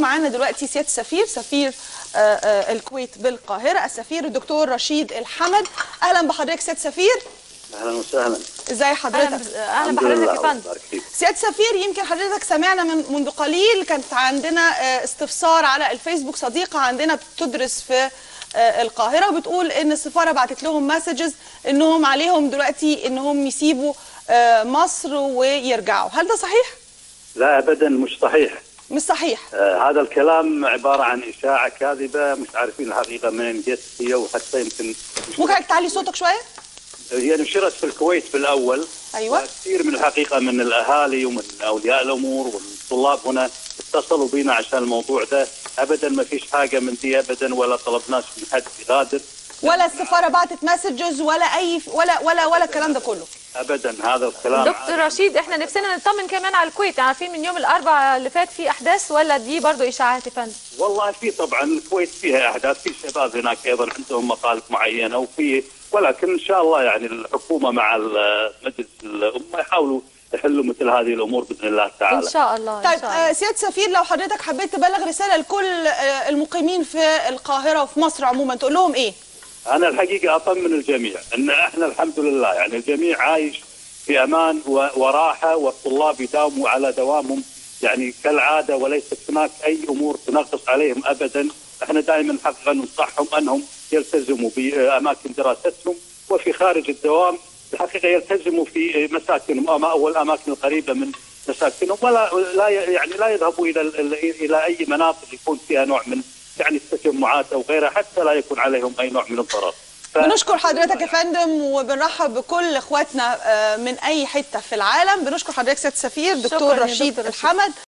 معانا دلوقتي سياده السفير سفير آه، آه، الكويت بالقاهره السفير الدكتور رشيد الحمد اهلا بحضرتك سياده السفير اهلا وسهلا ازي اهلا حضرتك ب- اهلا الحمد بحضرتك لله، يا الله فندم يبارك فيك. سياده السفير يمكن حضرتك سمعنا من منذ قليل كانت عندنا آه، استفسار على الفيسبوك صديقه عندنا بتدرس في آه، القاهره وبتقول ان السفاره بعتت لهم مسجز انهم عليهم دلوقتي انهم يسيبوا آه، مصر ويرجعوا هل ده صحيح لا ابدا مش صحيح مش صحيح آه هذا الكلام عباره عن اشاعه كاذبه مش عارفين الحقيقه منين جت هي وحتى يمكن ممكن حضرتك تعلي صوتك شويه هي نشرت في الكويت في الاول أيوة. كثير من الحقيقه من الاهالي ومن اولياء الامور والطلاب هنا اتصلوا بنا عشان الموضوع ده ابدا ما فيش حاجه من دي ابدا ولا طلبناش من حد يغادر ولا السفاره بعتت مسجز ولا اي ولا ولا ولا الكلام ده كله ابدا هذا الكلام دكتور رشيد احنا نفسنا نطمن كمان على الكويت عارفين من يوم الاربعاء اللي فات في احداث ولا دي برضو اشاعات يا فندم والله في طبعا الكويت فيها احداث في شباب هناك ايضا عندهم مطالب معينه وفي ولكن ان شاء الله يعني الحكومه مع ال- مجلس الامه يحاولوا يحلوا مثل هذه الامور باذن الله تعالى. ان شاء الله ان طيب شاء الله آه، سياده سفير لو حضرتك حبيت تبلغ رساله لكل آه، المقيمين في القاهره وفي مصر عموما تقول لهم ايه انا الحقيقه اطمن الجميع ان احنا الحمد لله يعني الجميع عايش في امان و- وراحه والطلاب يداوموا على دوامهم يعني كالعاده وليست هناك اي امور تنغص عليهم ابدا، احنا دائما حقا ننصحهم انهم يلتزموا باماكن دراستهم وفي خارج الدوام الحقيقه يلتزموا في مساكنهم أما- او الاماكن القريبه من مساكنهم ولا لا ي- يعني لا يذهبوا الى ال- الى اي مناطق يكون فيها نوع من يعني التجمعات او غيرها حتى لا يكون عليهم اي نوع من الضرر. ف- بنشكر حضرتك يا فندم وبنرحب بكل اخواتنا آه، من اي حته في العالم بنشكر حضرتك سياده السفير شكراً دكتور يا رشيد دكتور رشيد. الحمد